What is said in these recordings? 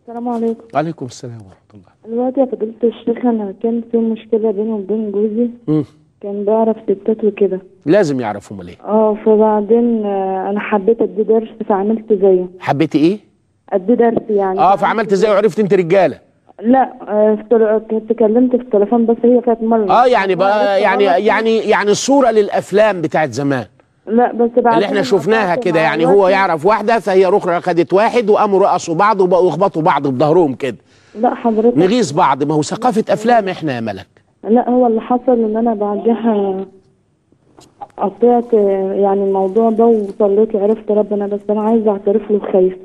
السلام عليكم وعليكم السلام ورحمه الله دلوقتي يا فضيلة الشيخ أنا كان في مشكلة بيني وبين جوزي مم. كان بيعرف ستات وكده لازم يعرفوا امال ايه اه فبعدين آه، أنا حبيت أدي درس فعملت زيه حبيتي ايه أدي درس يعني اه فعملت ازاي وعرفت انت رجاله لا آه، في تل- كنت كلمت في التليفون بس هي كانت مرة اه يعني بقى لسه يعني غلط. يعني يعني الصوره للافلام بتاعت زمان لا بس بعدين اللي احنا شفناها قطعت كده مع يعني الوقت. هو يعرف واحده فهي اخرى خدت واحد وقاموا رقصوا بعض وبقوا يخبطوا بعض بظهرهم كده لا حضرتك نغيظ بعض ما هو ثقافه افلام احنا يا ملك لا هو اللي حصل إن أنا بعدها قطعت آه، يعني الموضوع ده وصليت وعرفت ربنا بس أنا عايزة أعترف له خايفة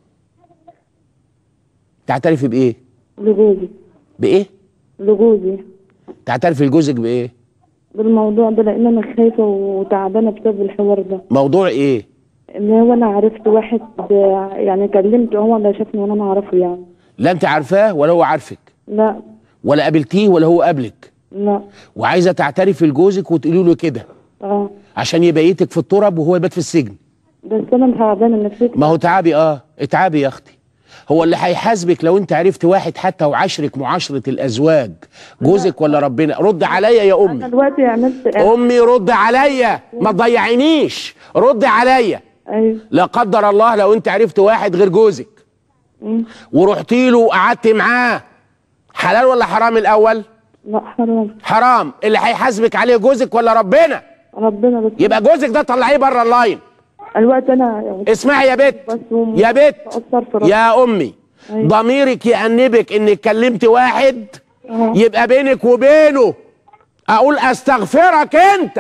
تعترفي بايه لجوزي بايه لجوزي تعترفي لجوزك بايه بالموضوع ده لان انا خايفه وتعبانه بسبب الحوار ده موضوع ايه ان هو انا عرفت واحد آه، يعني كلمته هو اللي شافني وانا ما اعرفه يعني لا انت عارفاه ولا هو عارفك لا ولا قابلتيه ولا هو قابلك لا وعايزه تعترفي لجوزك وتقولي له كده اه عشان يبيتك في التراب وهو يبات في السجن بس انا تعبانه نفسيتي ما هو تعبي اه اتعبي يا اختي هو اللي هيحاسبك لو انت عرفت واحد حتى وعشرك معاشره الازواج جوزك ولا ربنا رد عليا يا انا امي دلوقتي عملت امي رد عليا ما تضيعينيش رد عليا ايوه لا قدر الله لو انت عرفت واحد غير جوزك مم. ورحت له وقعدت معاه حلال ولا حرام الاول لا حرام حرام اللي هيحاسبك عليه جوزك ولا ربنا ربنا بس يبقى جوزك ده طلعيه بره اللاين الوقت انا يعني اسمعي يا بت بس وم- يا بت بأثر في ربنا. يا امي أيوة. ضميرك يأنبك انك كلمت واحد اه. يبقى بينك وبينه اقول استغفرك انت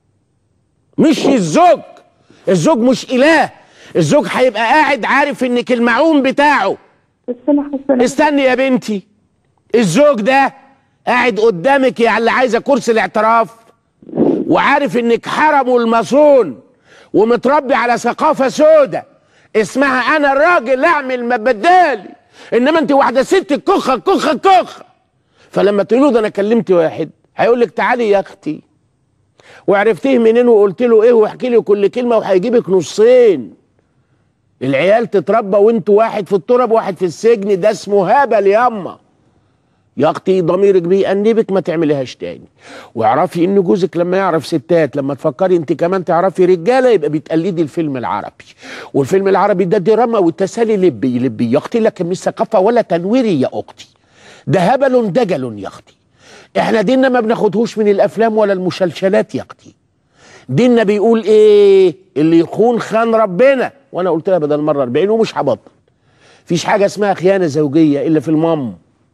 مش الزوج الزوج مش اله الزوج هيبقى قاعد عارف انك المعون بتاعه بس انا حاسه إن- استني يا بنتي الزوج ده قاعد قدامك يا اللي عايزه كرسي الاعتراف وعارف انك حرمه المصون ومتربي على ثقافه سودة اسمها انا الراجل اعمل ما بدالي انما انت واحده ست كخه كخه كخه فلما تقول له ده انا كلمت واحد هيقول لك تعالي يا اختي وعرفتيه منين وقلت له ايه واحكي لي كل كلمه وهيجيبك نصين العيال تتربى وانتوا واحد في التراب وواحد في السجن ده اسمه هبل ياما يا اختي ضميرك بيأنبك ما تعمليهاش تاني واعرفي ان جوزك لما يعرف ستات لما تفكري انت كمان تعرفي رجاله يبقى بتقلدي الفيلم العربي والفيلم العربي ده دراما والتسالي لبي لبي يا اختي لكن مش ثقافه ولا تنويري يا اختي ده هبل دجل يا اختي احنا ديننا ما بناخدهوش من الافلام ولا المسلسلات يا اختي ديننا بيقول ايه اللي يخون خان ربنا وانا قلت لها بدل مره 40 ومش هبطل فيش حاجه اسمها خيانه زوجيه الا في المام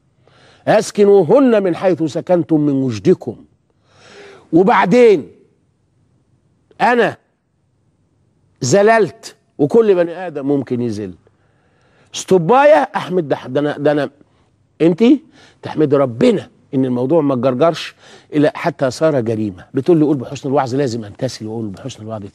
اسكنوهن من حيث سكنتم من وجدكم وبعدين انا زللت وكل بني ادم ممكن يزل استوبايه احمد ده ده انا ده انا انت تحمد ربنا ان الموضوع ما اتجرجرش الى حتى صار جريمه بتقول لي قول بحسن الوعظ لازم امتثل واقول بحسن الوعظ